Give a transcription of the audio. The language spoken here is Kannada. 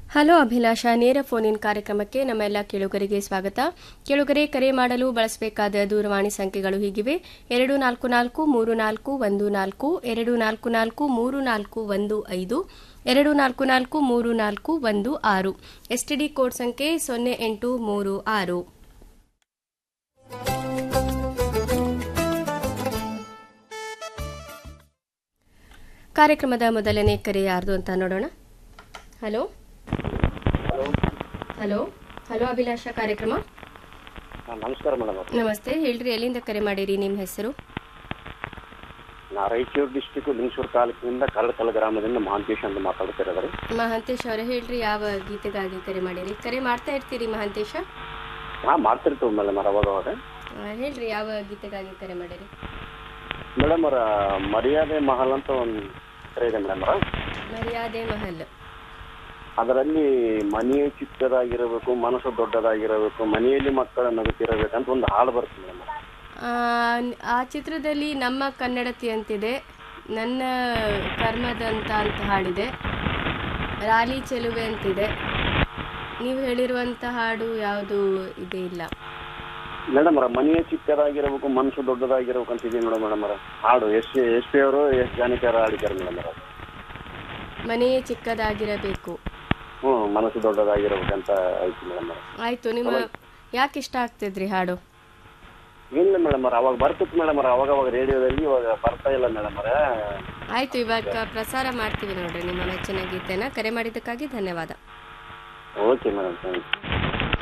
ಹಲೋ ಅಭಿಲಾಷ ನೇರ ಫೋನ್ ಇನ್ ಕಾರ್ಯಕ್ರಮಕ್ಕೆ ನಮ್ಮೆಲ್ಲ ಕೇಳುಗರಿಗೆ ಸ್ವಾಗತ ಕೇಳುಗರೆ ಕರೆ ಮಾಡಲು ಬಳಸಬೇಕಾದ ದೂರವಾಣಿ ಸಂಖ್ಯೆಗಳು ಹೀಗಿವೆ ಎರಡು ನಾಲ್ಕು ನಾಲ್ಕು ಮೂರು ನಾಲ್ಕು ಒಂದು ನಾಲ್ಕು ಎರಡು ನಾಲ್ಕು ನಾಲ್ಕು ಮೂರು ನಾಲ್ಕು ಒಂದು ಐದು ಎರಡು ನಾಲ್ಕು ನಾಲ್ಕು ಮೂರು ನಾಲ್ಕು ಒಂದು ಆರು ಎಸ್ಟಿಡಿ ಕೋಡ್ ಸಂಖ್ಯೆ ಸೊನ್ನೆ ಎಂಟು ಮೂರು ಆರು ಕಾರ್ಯಕ್ರಮದ ಮೊದಲನೇ ಕರೆ ಯಾರ್ದು ಅಂತ ನೋಡೋಣ ಹಲೋ ಹಲೋ ಹಲೋ ಅಭಿಲಾಷ ಕಾರ್ಯಕ್ರಮ ಹಾ, ನಮಸ್ಕಾರ ಮೇಡಮ್ ಅವ್ರೆ. ನಮಸ್ತೆ ಹೇಳ್ರಿ ಎಲ್ಲಿಂದ ಕರೆ ಮಾಡಿರಿ ನಿಮ್ಮ ಹೆಸರು ನಾ ರಾಯಚೂರು ಡಿಸ್ಟಿಕ್ ಲಿಂಗಸೂರು ತಾಲೂಕಿನಿಂದ ಕರಳಕಲ್ ಗ್ರಾಮದಿಂದ ಮಹಾಂತೇಶ್ ಅಂತ ಮಾತಾಡ್ತಿರೋದ್ರಿ ಮಹಾಂತೇಶ್ ಅವರೇ ಹೇಳ್ರಿ ಯಾವ ಗೀತೆಗಾಗಿ ಕರೆ ಮಾಡಿರಿ ಕರೆ ಮಾಡ್ತಾ ಇರ್ತೀರಿ ಮಹಾಂತೇಶ ಹಾ ಮಾಡ್ತಿರ್ತೀವಿ ಮೇಡಮ್ ಅವಾಗ ಅವಾಗ ಆ, ಹೇಳ್ರಿ ಯಾವ ಗೀತೆಗಾಗಿ ಕರೆ ಮಾಡಿರಿ ಮೇಡಮ್ ಅವರ ಮರ್ಯಾದೆ ಮಹಲ್ ಅಂತ ಒಂದು ಚಿತ್ರ ಇದೆ ಮೇಡಮ್ ಅವರ ಮರ್ಯಾದೆ ಮಹಲ್ ಅದರಲ್ಲಿ ಮನೆಯೇ ಚಿಕ್ಕದಾಗಿರಬೇಕು ಮನಸ್ಸು ದೊಡ್ಡದಾಗಿರಬೇಕು ಮನೆಯಲ್ಲಿ ಮಕ್ಕಳ ನಗುತ್ತಿರಬೇಕಂತ ಒಂದು ಹಾಡು ಬರುತ್ತೆ ಮೇಡಮ್ ಆ, ಆ ಚಿತ್ರದಲ್ಲಿ ನಮ್ಮ ಕನ್ನಡತಿ ಅಂತಿದೆ ನನ್ನ ಕರ್ಮದಂತ ಅಂತ ಹಾಡಿದೆ ರಾಲಿ ಚೆಲುವೆ ಅಂತಿದೆ ನೀವು ಹೇಳಿರುವಂತ ಹಾಡು ಯಾವುದು ಇದೇ ಇಲ್ಲ ಮೇಡಮ್ ಅವರ ಮನೆಯೇ ಚಿಕ್ಕದಾಗಿರಬೇಕು ಮನಸ್ಸು ದೊಡ್ಡದಾಗಿರ್ಬೇಕು ಅಂತ ಇದೆ ಮೇಡಮ್ ಮೇಡಮ್ ಅವರ ಹಾಡು ಎಸ್ ಎಸ್ ಪಿ ಅವರು ಎಸ್ ಜಾನಕಿಯವರು ಹಾಡಿದ್ದಾರೆ ಮೇಡಮ್ ಅವರ ಮನೆಯೇ ಚಿಕ್ಕದಾಗಿರಬೇಕು ಹ್ಞೂ ಮನಸ್ಸು ದೊಡ್ಡದಾಗಿರ್ಬೇಕಂತ ಐತಿ ಮೇಡಮ್ ಅವರ ಆಯ್ತು ನಿಮ್ಮ ಯಾಕೆ ಇಷ್ಟ ಆಗ್ತಿದ್ರಿ ಹಾಡು ಇಲ್ಲ ಮೇಡಮ್ ಅವ್ರ ಅವಾಗ ಬರ್ತಿತ್ತು ಮೇಡಮ್ ಅವ್ರ ಅವಾಗ ಅವಾಗ ರೇಡಿಯೋದಲ್ಲಿ ಇವಾಗ ಬರ್ತಾ ಇಲ್ಲ ಮೇಡಮ್ ಅವ್ರ ಆಯ್ತು ಇವಾಗ ಪ್ರಸಾರ ಮಾಡ್ತೀವಿ ನೋಡ್ರಿ ನಿಮ್ಮ ಮೆಚ್ಚಿನ ಗೀತೆನ ಕರೆ ಮಾಡಿದ್ದಕ್ಕಾಗಿ ಧನ್ಯವಾದ ಓಕೆ ಮೇಡಮ್ ಥ್ಯಾಂಕ್ ಯು